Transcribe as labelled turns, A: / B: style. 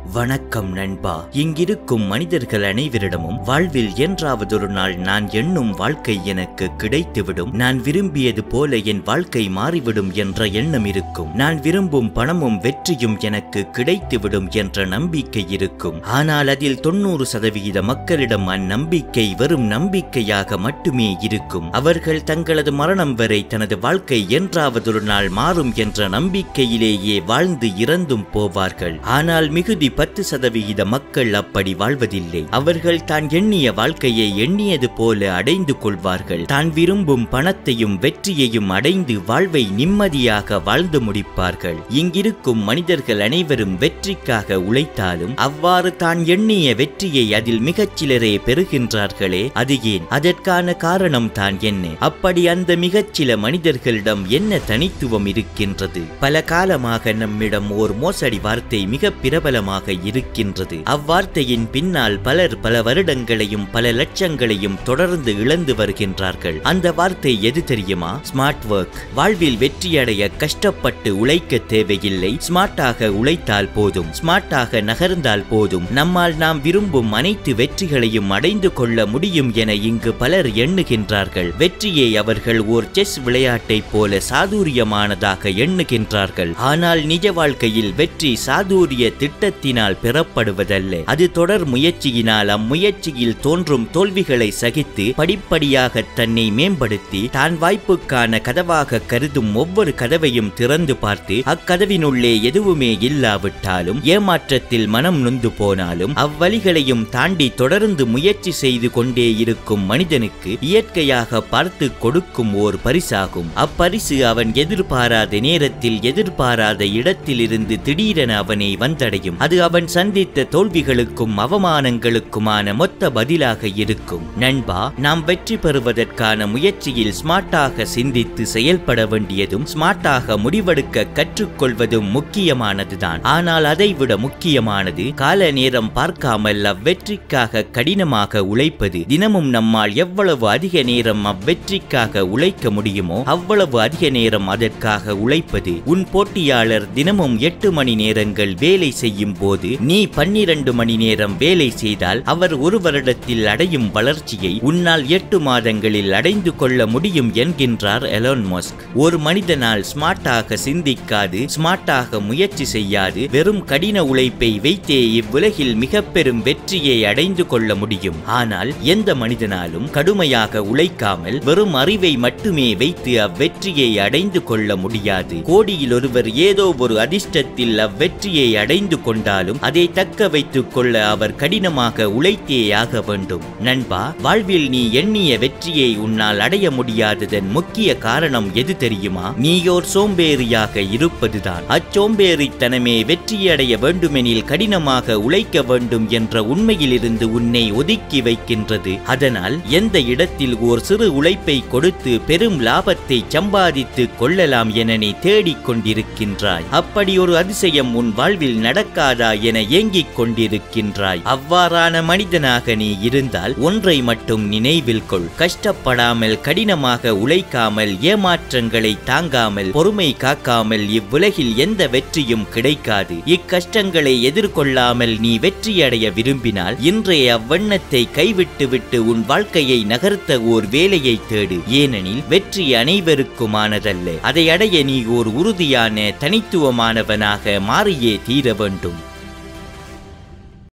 A: வணக்கம் நண்பா இங்கிருக்கும் மனிதர்கள் அனைவரிடமும் வாழ்வில் என்றாவதொரு நாள் நான் எண்ணும் வாழ்க்கை எனக்கு கிடைத்துவிடும் நான் விரும்பியது போல என் வாழ்க்கை மாறிவிடும் என்ற எண்ணம் இருக்கும் நான் விரும்பும் பணமும் வெற்றியும் எனக்கு கிடைத்துவிடும் என்ற நம்பிக்கை இருக்கும் ஆனால் அதில் தொண்ணூறு சதவிகித மக்களிடம் அந்நம்பிக்கை வெறும் நம்பிக்கையாக மட்டுமே இருக்கும் அவர்கள் தங்களது மரணம் வரை தனது வாழ்க்கை என்றாவதொரு நாள் மாறும் என்ற நம்பிக்கையிலேயே வாழ்ந்து இறந்தும் போவார்கள் ஆனால் மிகுதி பத்து சதவிகித மக்கள் அப்படி வாழ்வதில்லை அவர்கள் தான் எண்ணிய வாழ்க்கையை எண்ணியது போல அடைந்து கொள்வார்கள் தான் விரும்பும் பணத்தையும் வெற்றியையும் அடைந்து வாழ்வை நிம்மதியாக வாழ்ந்து முடிப்பார்கள் இங்கிருக்கும் மனிதர்கள் அனைவரும் வெற்றிக்காக உழைத்தாலும் அவ்வாறு தான் எண்ணிய வெற்றியை அதில் மிகச் சிலரே பெறுகின்றார்களே அது ஏன் அதற்கான காரணம் தான் என்ன அப்படி அந்த மிகச்சில மனிதர்களிடம் என்ன தனித்துவம் இருக்கின்றது பல காலமாக நம்மிடம் ஓர் மோசடி வார்த்தை மிக பிரபலமாக இருக்கின்றது அவ்வார்த்தையின் பின்னால் பலர் பல வருடங்களையும் பல லட்சங்களையும் தொடர்ந்து இழந்து வருகின்றார்கள் அந்த வார்த்தை எது தெரியுமா ஸ்மார்ட் ஒர்க் வாழ்வில் வெற்றியடைய கஷ்டப்பட்டு உழைக்க தேவையில்லை ஸ்மார்ட்டாக உழைத்தால் போதும் ஸ்மார்ட்டாக நகர்ந்தால் போதும் நம்மால் நாம் விரும்பும் அனைத்து வெற்றிகளையும் அடைந்து கொள்ள முடியும் என இங்கு பலர் எண்ணுகின்றார்கள் வெற்றியை அவர்கள் ஓர் செஸ் விளையாட்டைப் போல சாதுரியமானதாக எண்ணுகின்றார்கள் ஆனால் நிஜ வாழ்க்கையில் வெற்றி சாதுரிய திட்டத்தினால் பெறப்படுவதல்ல அது தொடர் முயற்சியினால் அம்முயற்சியில் தோன்றும் தோல்விகளை சகித்து படிப்படியாக தன்னை மேம்படுத்தி தான் வாய்ப்புக்கான கதவாக கருதும் ஒவ்வொரு கதவையும் திறந்து பார்த்து அக்கதவினுள்ளே எதுவுமே இல்லாவிட்டாலும் ஏமாற்றத்தில் மனம் நொந்து போனாலும் அவ்வழிகளையும் தாண்டி தொடர்ந்து முயற்சி செய்து கொண்டே இருக்கும் மனிதனுக்கு இயற்கையாக பார்த்து கொடுக்கும் ஓர் பரிசாகும் அப்பரிசு அவன் எதிர்பாராத நேரத்தில் எதிர்பாராத இடத்திலிருந்து திடீரென அவனை வந்தடையும் அது அவன் சந்தித்த தோல்விகளுக்கும் அவமானங்களுக்குமான மொத்த பதிலாக இருக்கும் நண்பா நாம் வெற்றி பெறுவதற்கான முயற்சியில் ஸ்மார்ட்டாக சிந்தித்து செயல்பட வேண்டியதும் ஸ்மார்ட்டாக முடிவெடுக்க கற்றுக்கொள்வதும் முக்கியமானதுதான் ஆனால் அதைவிட முக்கியமானது கால நேரம் பார்க்காமல் அவ்வெற்றிக்காக கடினமாக உழைப்பது தினமும் நம்மால் எவ்வளவு அதிக நேரம் அவ்வெற்றிக்காக உழைக்க முடியுமோ அவ்வளவு அதிக நேரம் அதற்காக உழைப்பது உன் போட்டியாளர் தினமும் எட்டு மணி நேரங்கள் வேலை செய்யும் போது நீ பன்னிரண்டு மணி நேரம் வேலை செய்தால் அவர் ஒரு வருடத்தில் அடையும் வளர்ச்சியை உன்னால் எட்டு மாதங்களில் அடைந்து கொள்ள முடியும் என்கின்றார் எலோன் மஸ்க் ஒரு மனிதனால் ஸ்மார்ட்டாக சிந்திக்காது ஸ்மார்ட்டாக முயற்சி செய்யாது வெறும் கடின உழைப்பை வைத்தே இவ்வுலகில் மிக பெரும் வெற்றியை அடைந்து கொள்ள முடியும் ஆனால் எந்த மனிதனாலும் கடுமையாக உழைக்காமல் வெறும் அறிவை மட்டுமே வைத்து அவ்வெற்றியை அடைந்து கொள்ள முடியாது கோடியில் ஒருவர் ஏதோ ஒரு அதிர்ஷ்டத்தில் அவ்வெற்றியை அடைந்து கொண்டாலும் அதை தக்க வைத்துக் கொள்ள அவர் கடினமாக உழைத்தே ஆக வேண்டும் நண்பா வாழ்வில் நீ எண்ணிய வெற்றியை உன்னால் அடைய முடியாததன் முக்கிய காரணம் எது தெரியுமா நீயோர் சோம்பேறியாக இருப்பதுதான் அச்சோம்பேறித்தனமே வெற்றியடைய வேண்டுமெனில் கடினமாக உழைக்க வேண்டும் என்ற உண்மையிலிருந்து உன்னை ஒதுக்கி வைக்கின்றது அதனால் எந்த இடத்தில் ஓர் சிறு உழைப்பை கொடுத்து பெரும் லாபத்தை சம்பாதித்து கொள்ளலாம் என நீ தேடிக் கொண்டிருக்கின்றாய் அப்படி ஒரு அதிசயம் உன் வாழ்வில் நடக்காதா என ஏங்கிக் கொண்டிருக்கின்றாய் அவ்வாறான மனிதனாக நீ இருந்தால் ஒன்றை மட்டும் நினைவில் கொள் கஷ்டப்படாமல் கடினமாக உழைக்காமல் ஏமாற்றங்களை தாங்காமல் பொறுமை காக்காமல் இவ்வுலகில் எந்த வெற்றியும் கிடைக்காது இக்கஷ்டங்களை எதிர்கொள்ளாமல் நீ வெற்றியடைய விரும்பினால் இன்றைய அவ்வண்ணத்தை கைவிட்டுவிட்டு உன் வாழ்க்கையை நகர்த்த ஓர் வேலையை தேடு ஏனெனில் வெற்றி அனைவருக்குமானதல்ல அதை அடைய நீ ஓர் உறுதியான தனித்துவமானவனாக மாறியே தீர வேண்டும்